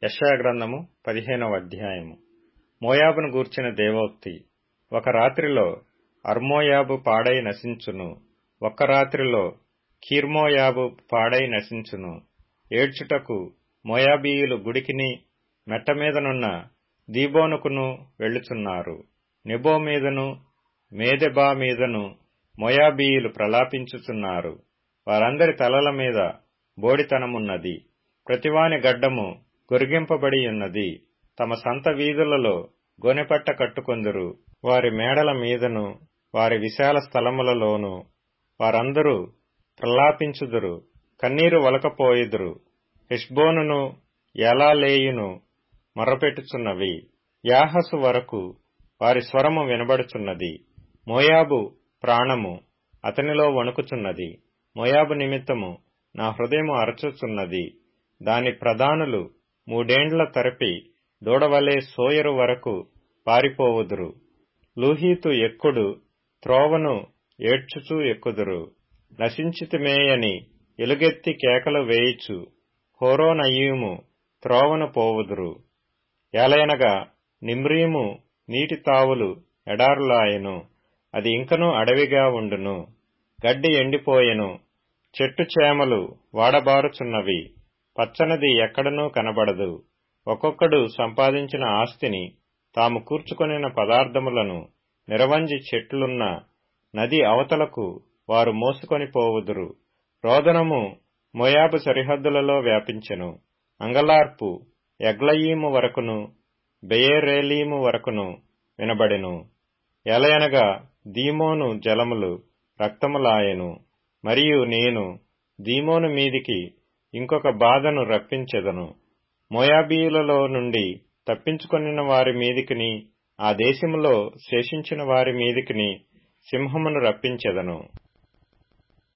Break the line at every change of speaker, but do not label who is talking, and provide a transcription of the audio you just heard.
యెషయాగ్రంథము పదిహేనవ అధ్యాయము మోయాబును గూర్చిన దేవోక్తి ఒక రాత్రిలో అర్మోయాబు పాడై నశించును ఒక్క రాత్రిలో కీర్మోయాబు పాడై నశించును ఏడ్చుటకు మోయాబీయులు గుడికిని మెట్టమీదనున్న దీబోనుకును వెళ్ళుచున్నారు నెబో మీదను మేదెబా మీదను మోయాబీయులు ప్రలాపించుచున్నారు వారందరి తలల మీద బోడితనమున్నది ప్రతివాని గడ్డము గొరిగింపబడి ఉన్నది తమ సంత వీధులలో గోనెపట్ట కట్టుకొందురు వారి మేడల మీదను వారి విశాల స్థలములలోను వారందరూ ప్రలాపించుదురు కన్నీరు వలకపోయుదురు హెష్బోనును ఎలాలేయును మొర్రపెట్టుచున్నవి యాహసు వరకు వారి స్వరము వినబడుచున్నది మోయాబు ప్రాణము అతనిలో వణుకుచున్నది మోయాబు నిమిత్తము నా హృదయము అరచుచున్నది దాని ప్రధానులు మూడేండ్ల తరపి దూడవలే సోయరు వరకు పారిపోవుదురు లూహీతు ఎక్కుడు త్రోవను ఏడ్చుచూ ఎక్కుదురు నశించితిమేయని ఎలుగెత్తి కేకలు వేయిచు హోరోనయీము త్రోవను పోవుదురు ఏలయనగా నిమ్రీము నీటి తావులు ఎడారులాయెను అది ఇంకనూ అడవిగా ఉండును గడ్డి ఎండిపోయెను చెట్టు చేమలు వాడబారుచున్నవి పచ్చనది ఎక్కడనూ కనబడదు ఒక్కొక్కడు సంపాదించిన ఆస్తిని తాము కూర్చుకొనిన పదార్థములను నిరవంజి చెట్లున్న నది అవతలకు వారు మోసుకొని పోవుదురు రోదనము మోయాబు సరిహద్దులలో వ్యాపించెను అంగలార్పు ఎగ్లయీము వరకును బెయేరేలీము వరకును వినబడెను ఎలయనగా దీమోను జలములు రక్తములాయెను మరియు నేను దీమోను మీదికి ఇంకొక బాధను రప్పించెదను మోయాబీయులలో నుండి తప్పించుకొనిన వారి మీదికిని ఆ దేశములో శేషించిన వారి మీదికిని సింహమును రప్పించెదను